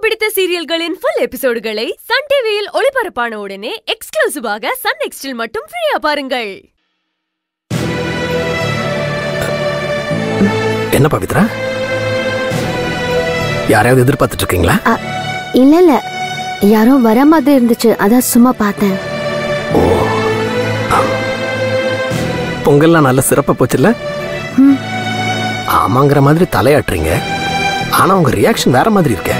பிடித்த சீரியல்களின் full எபிசோடுகளை Sun டிவியில் ஒளிபரப்பான உடனே எக்ஸ்க்ளூசிவாக சன் நெக்ஸ்டில் மட்டும் ஃப்ரீயா பாருங்கள் என்ன பவித்ரா யாரையாவது எதிர்பார்த்துட்டு இருக்கீங்களா அ, இல்ல இல்ல யாரோ வர மாதிரி இருந்துச்சு அதான் சும்மா பார்த்தேன் பொங்கல்லாம் நல்ல சிறப்பா போச்சுல்ல ம். ஆமாங்கிற மாதிரி தலையாட்டுறீங்க ஆனா உங்க ரியாக்ஷன் வேற மாதிரி இருக்கே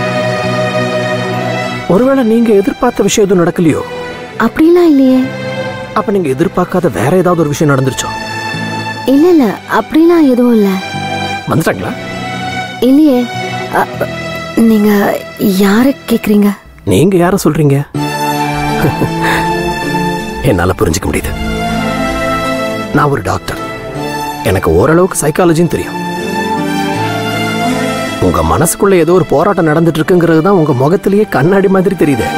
ஒருவேளை நீங்க எதிர்பார்த்த விஷயம் எதுவும் நடக்கலையோ அப்படிலாம் இல்லையே அப்ப நீங்க எதிர்பார்க்காத வேற ஏதாவது ஒரு விஷயம் நடந்துருச்சோ இல்ல இல்ல அப்படிலாம் எதுவும் இல்ல வந்துட்டாங்களா இல்லையே அ, நீங்க யார கேக்குறீங்க நீங்க யார சொல்றீங்க என்னால புரிஞ்சுக்க முடியுது நான் ஒரு டாக்டர் எனக்கு ஓரளவுக்கு சைக்காலஜியும் தெரியும் உங்க மனசுக்குள்ள ஏதோ ஒரு போராட்டம் நடந்துட்டு இருக்குங்கிறது தான் உங்க முகத்திலேயே கண்ணாடி மாதிரி தெரியுது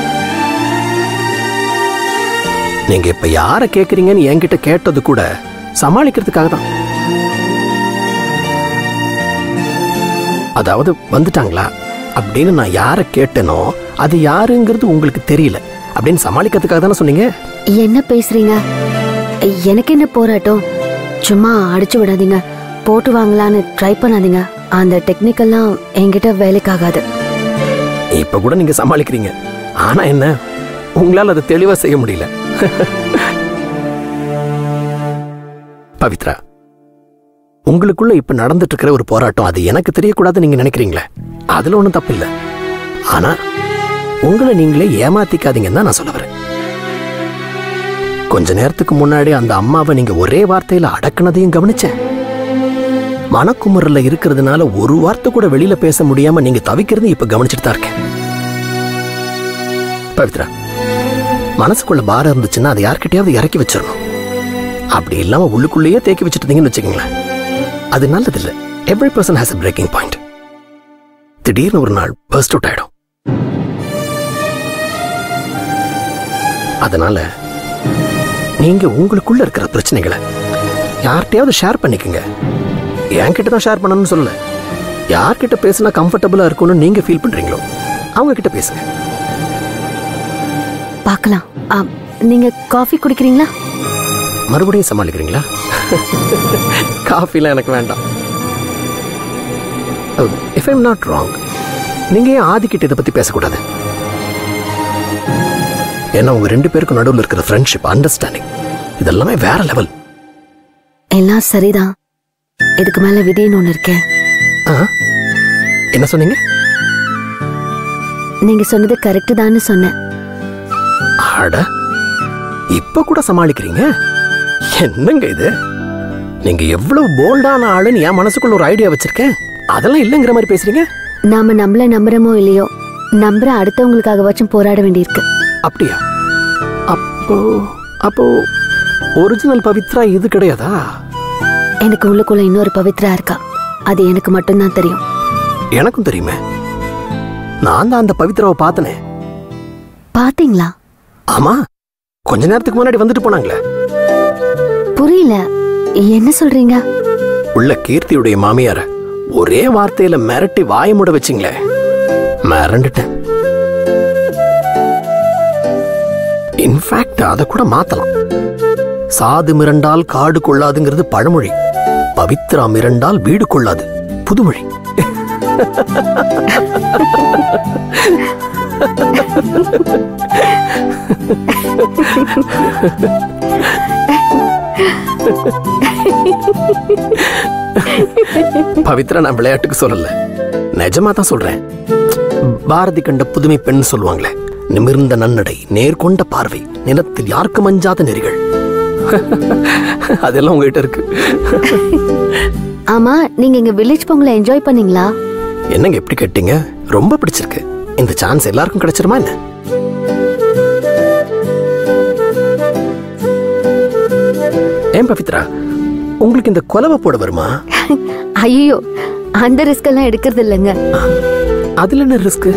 நீங்க இப்ப யார கேக்குறீங்கன்னு என்கிட்ட கேட்டது கூட சமாளிக்கிறதுக்காக தான் அதாவது வந்துட்டாங்களா அப்படின்னு நான் யாரை கேட்டேனோ அது யாருங்கிறது உங்களுக்கு தெரியல அப்படின்னு சமாளிக்கிறதுக்காக தானே சொன்னீங்க என்ன பேசுறீங்க எனக்கு என்ன போராட்டம் சும்மா அடிச்சு விடாதீங்க போட்டு வாங்கலான்னு ட்ரை பண்ணாதீங்க அந்த டெக்னிக்கெல்லாம் என்கிட்ட வேலைக்காகாது இப்ப கூட நீங்க சமாளிக்கிறீங்க ஆனா என்ன உங்களால அதை தெளிவா செய்ய முடியல பவித்ரா உங்களுக்குள்ள இப்ப நடந்துட்டு இருக்கிற ஒரு போராட்டம் அது எனக்கு தெரியக்கூடாதுன்னு நீங்க நினைக்கிறீங்களே அதுல ஒண்ணும் தப்பு இல்ல ஆனா உங்களை நீங்களே ஏமாத்திக்காதீங்கன்னு தான் நான் சொல்ல வரேன் கொஞ்ச நேரத்துக்கு முன்னாடி அந்த அம்மாவை நீங்க ஒரே வார்த்தையில அடக்குனதையும் கவனிச்சேன் மனக்குமுறல்ல இருக்கிறதுனால ஒரு வார்த்தை கூட வெளியில பேச முடியாம நீங்க தவிக்கிறது இப்ப கவனிச்சுட்டு தான் இருக்கேன் பவித்ரா மனசுக்குள்ள பாரம் இருந்துச்சுன்னா அதை யார்கிட்டயாவது இறக்கி வச்சிடணும் அப்படி இல்லாம உள்ளுக்குள்ளேயே தேக்கி வச்சுட்டு இருந்தீங்கன்னு வச்சுக்கோங்களேன் அது நல்லது இல்ல every person has a breaking point திடீர்னு ஒரு நாள் பர்ஸ்ட் அவுட் ஆயிடும் அதனால நீங்க உங்களுக்குள்ள இருக்கிற பிரச்சனைகளை யார்கிட்டயாவது ஷேர் பண்ணிக்கங்க என்கிட்ட தான் ஷேர் பண்ணணும்னு சொல்லல யார்கிட்ட பேசினா கம்ஃபர்டபுளா இருக்கும்னு நீங்க ஃபீல் பண்றீங்களோ அவங்க கிட்ட பேசுங்க பார்க்கலாம் ஆ, நீங்க காஃபி குடிக்கிறீங்களா மறுபடியும் சமாளிக்கிறீங்களா காஃபிலாம் எனக்கு வேண்டாம் இஃப் ஐம் நாட் ராங் நீங்க ஏன் ஆதிக்கிட்ட இதை பத்தி பேசக்கூடாது ஏன்னா உங்க ரெண்டு பேருக்கும் நடுவில் இருக்கிற ஃப்ரெண்ட்ஷிப் அண்டர்ஸ்டாண்டிங் இதெல்லாமே வேற லெவல் எல்லாம் சரிதான் இதுக்கு மேல விதின்னு ஒண்ணு இருக்கேன் என்ன சொன்னீங்க நீங்க சொன்னது கரெக்ட் தான்னு சொன்னேன் அட இப்ப கூட சமாளிக்கிறீங்க என்னங்க இது நீங்க எவ்வளவு போல்டான ஆளுன்னு என் மனசுக்குள்ள ஒரு ஐடியா வச்சிருக்கேன் அதெல்லாம் இல்லைங்கிற மாதிரி பேசுறீங்க நாம நம்மள நம்புறோமோ இல்லையோ நம்புற அடுத்தவங்களுக்காகவாச்சும் போராட வேண்டியிருக்கு அப்படியா அப்போ அப்போ ஒரிஜினல் பவித்ரா இது கிடையாதா எனக்கு உள்ளுக்குள்ள இன்னொரு பவித்ரா இருக்கா அது எனக்கு மட்டும்தான் தெரியும் எனக்கும் தெரியுமே நான் தான் அந்த பவித்ராவை பார்த்தனே பாத்தீங்களா ஆமா கொஞ்ச நேரத்துக்கு முன்னாடி வந்துட்டு போனாங்களே புரியல என்ன சொல்றீங்க உள்ள கீர்த்தியுடைய மாமியார ஒரே வார்த்தையில மிரட்டி வாய மூட வச்சிங்களே மிரண்டுட்டேன் இன்ஃபேக்ட் அதை கூட மாத்தலாம் சாது மிரண்டால் காடு கொள்ளாதுங்கிறது பழமொழி பவித்ரா மிரண்டால் வீடு கொள்ளாது புதுமொழி பவித்ரா நான் விளையாட்டுக்கு சொல்லல நிஜமா தான் சொல்றேன் பாரதி கண்ட புதுமை பெண் சொல்லுவாங்களே நிமிர்ந்த நன்னடை நேர்கொண்ட பார்வை நிலத்தில் யாருக்கு மஞ்சாத நெறிகள் அதெல்லாம் உங்ககிட்ட இருக்கு ஆமா நீங்க எங்க வில்லேஜ் பொங்கலை என்ஜாய் பண்ணீங்களா என்னங்க எப்படி கேட்டீங்க ரொம்ப பிடிச்சிருக்கு இந்த சான்ஸ் எல்லாருக்கும் கிடைச்சிருமா என்ன ஏன் பவித்ரா உங்களுக்கு இந்த கொலவை போட வருமா ஐயோ அந்த ரிஸ்க் எல்லாம் எடுக்கிறது இல்லைங்க அதுல என்ன ரிஸ்க்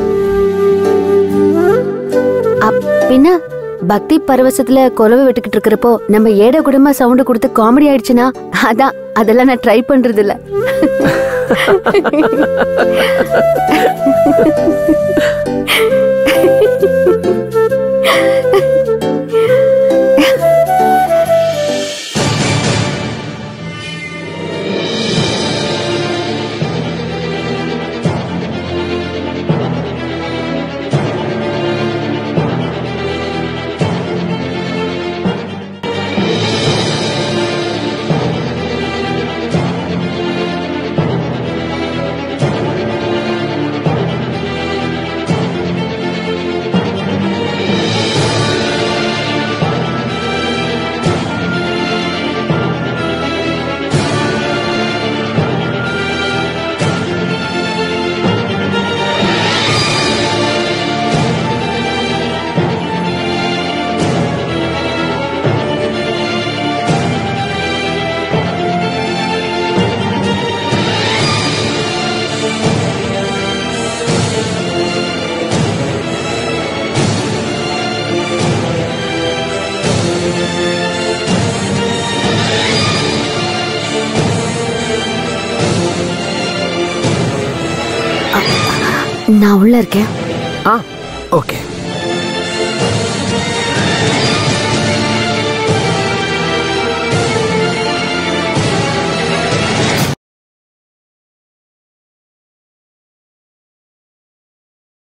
அப்- பின்ன பக்தி பரவசத்துல குலவை விட்டுக்கிட்டு இருக்கிறப்போ நம்ம ஏட குடும்ப சவுண்ட் கொடுத்து காமெடி ஆயிடுச்சுன்னா அதான் அதெல்லாம் நான் ட்ரை பண்றது இல்ல நான் உள்ள இருக்கேன் ஆ ஓகே